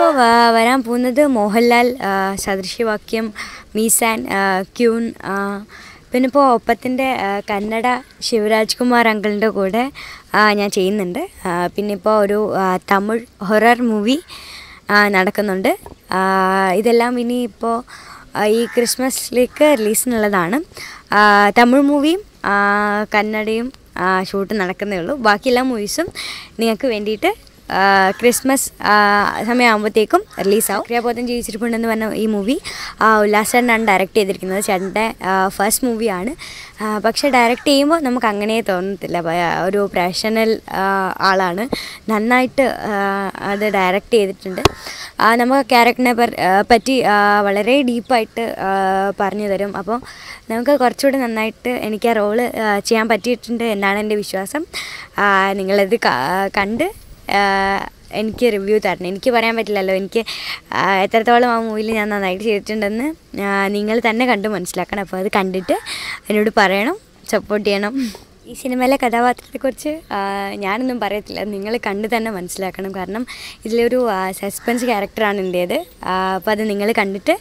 ഇനിയിപ്പോൾ വരാൻ പോകുന്നത് മോഹൻലാൽ ആ, സദൃശ്യവാക്യം മീസാൻ ആ, ക്യൂൻ ആ, പിന്നെ ഇപ്പോൾ ഒപ്പത്തിൻ്റെ ആ, കന്നഡ ശിവരാജ് കുമാർ അങ്കിളിൻ്റെ കൂടെ ആ, ഞാൻ ചെയ്യുന്നുണ്ട് ആ, പിന്നെ ഇപ്പോൾ ഒരു ആ, തമിഴ് ഹൊറർ മൂവി നടക്കുന്നുണ്ട് ആ, ഇതെല്ലാം ഇനി ഇപ്പോൾ ഈ ക്രിസ്മസിലേക്ക് റിലീസിനുള്ളതാണ് ആ, തമിഴ് മൂവിയും ആ, കന്നഡയും ആ, ഷൂട്ട് നടക്കുന്നേ ഉള്ളൂ ബാക്കി എല്ലാ മൂവീസും നിങ്ങൾക്ക് വേണ്ടിയിട്ട് ആ, ക്രിസ്മസ് ആ, സമയമാകുമ്പോഴത്തേക്കും റിലീസാവും ക്രിയാബോധം ജീവിച്ചിരിപ്പുണ്ടെന്ന് പറഞ്ഞ ഈ മൂവി ഉല്ലാസേട്ടനാണ് ഡയറക്റ്റ് ചെയ്തിരിക്കുന്നത് ചേട്ടൻ്റെ ഫസ്റ്റ് മൂവിയാണ് പക്ഷേ ഡയറക്റ്റ് ചെയ്യുമ്പോൾ നമുക്ക് അങ്ങനെ തോന്നത്തില്ല ഭയ- ഒരു പ്രൊഫഷണൽ ആളാണ് നന്നായിട്ട് ആ, അത് ഡയറക്റ്റ് ചെയ്തിട്ടുണ്ട് ആ, നമുക്ക് ക്യാരക്ടറിനെ പർ- ആ, പറ്റി ആ, വളരെ ഡീപ്പായിട്ട് പറഞ്ഞു തരും അപ്പോൾ നമുക്ക് കുറച്ചുകൂടി നന്നായിട്ട് എനിക്ക് ആ റോള് ചെയ്യാൻ പറ്റിയിട്ടുണ്ട് എന്നാണ് എൻ്റെ വിശ്വാസം ആ, നിങ്ങളത് ക- കണ്ട് ആ, എനിക്ക് റിവ്യൂ തരണം എനിക്ക് പറയാൻ പറ്റില്ലല്ലോ എനിക്ക് ആ, എത്രത്തോളം ആ മൂവിയിൽ ഞാൻ നന്നായിട്ട് ചെയ്തിട്ടുണ്ടെന്ന് ആ, നിങ്ങൾ തന്നെ കണ്ട് മനസ്സിലാക്കണം അപ്പോൾ അത് കണ്ടിട്ട് എന്നോട് പറയണം സപ്പോർട്ട് ചെയ്യണം ഈ സിനിമയിലെ കഥാപാത്രത്തെക്കുറിച്ച് ആ, ഞാനൊന്നും പറയത്തില്ല നിങ്ങൾ കണ്ട് തന്നെ മനസ്സിലാക്കണം കാരണം ഇതിലൊരു സസ്പെൻസ് ക്യാരക്ടറാണ് എൻ്റേത് അപ്പോൾ അത് നിങ്ങൾ കണ്ടിട്ട്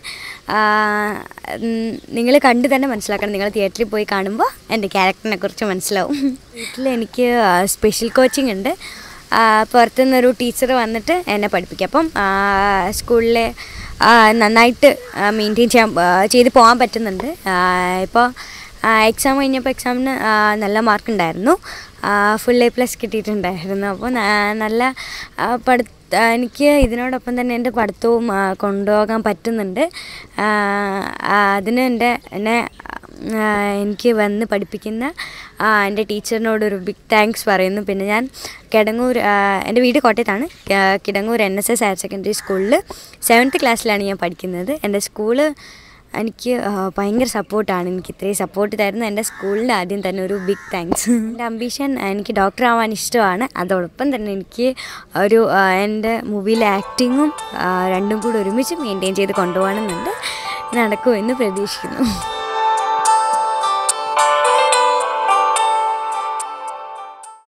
നിങ്ങൾ കണ്ട് തന്നെ മനസ്സിലാക്കണം നിങ്ങൾ തിയേറ്ററിൽ പോയി കാണുമ്പോൾ എൻ്റെ ക്യാരക്ടറിനെ കുറിച്ച് മനസ്സിലാവും വീട്ടിൽ എനിക്ക് സ്പെഷ്യൽ കോച്ചിങ് ഉണ്ട് ആ, പുറത്തുനിന്നൊരു ടീച്ചർ വന്നിട്ട് എന്നെ പഠിപ്പിക്കും അപ്പം സ്കൂളിലെ നന്നായിട്ട് മെയിൻറ്റെയിൻ ചെയ്യാൻ ആ, ചെയ്ത് പോകാൻ പറ്റുന്നുണ്ട് ഇപ്പോൾ എക്സാം കഴിഞ്ഞപ്പോൾ എക്സാമിന് നല്ല മാർക്ക് ഉണ്ടായിരുന്നു ഫുൾ എ പ്ലസ് കിട്ടിയിട്ടുണ്ടായിരുന്നു അപ്പോൾ ന- നല്ല ആ, പഠി ആ, എനിക്ക് ഇതിനോടൊപ്പം തന്നെ എൻ്റെ പഠിത്തവും ആ, കൊണ്ടുപോകാൻ പറ്റുന്നുണ്ട് ആ, ആ, അതിന് എൻ്റെ എന്നെ ആ, എനിക്ക് വന്ന് പഠിപ്പിക്കുന്ന ആ, എൻ്റെ ടീച്ചറിനോടൊരു ബിഗ് താങ്ക്സ് പറയുന്നു പിന്നെ ഞാൻ കിടങ്ങൂർ ആ, എൻ്റെ വീട് കോട്ടയത്താണ് ക- Kidangoor N S S higher secondary സ്കൂളിൽ സെവൻത്ത് ക്ലാസ്സിലാണ് ഞാൻ പഠിക്കുന്നത് എൻ്റെ സ്കൂള് എനിക്ക് ആ, ഭയങ്കര സപ്പോർട്ടാണ് എനിക്ക് ഇത്രയും സപ്പോർട്ട് തരുന്ന എൻ്റെ സ്കൂളിൻ്റെ ആദ്യം തന്നെ ഒരു ബിഗ് താങ്ക്സ് എൻ്റെ അംബീഷൻ എനിക്ക് ഡോക്ടർ ആവാൻ ഇഷ്ടമാണ് അതോടൊപ്പം തന്നെ എനിക്ക് ഒരു ആ, എൻ്റെ മൂവിയിലെ ആക്ടിങ്ങും രണ്ടും കൂടി ഒരുമിച്ച് മെയിൻറ്റെയിൻ ചെയ്ത് കൊണ്ടുപോകണമെന്നുണ്ട് നടക്കുമെന്ന് പ്രതീക്ഷിക്കുന്നു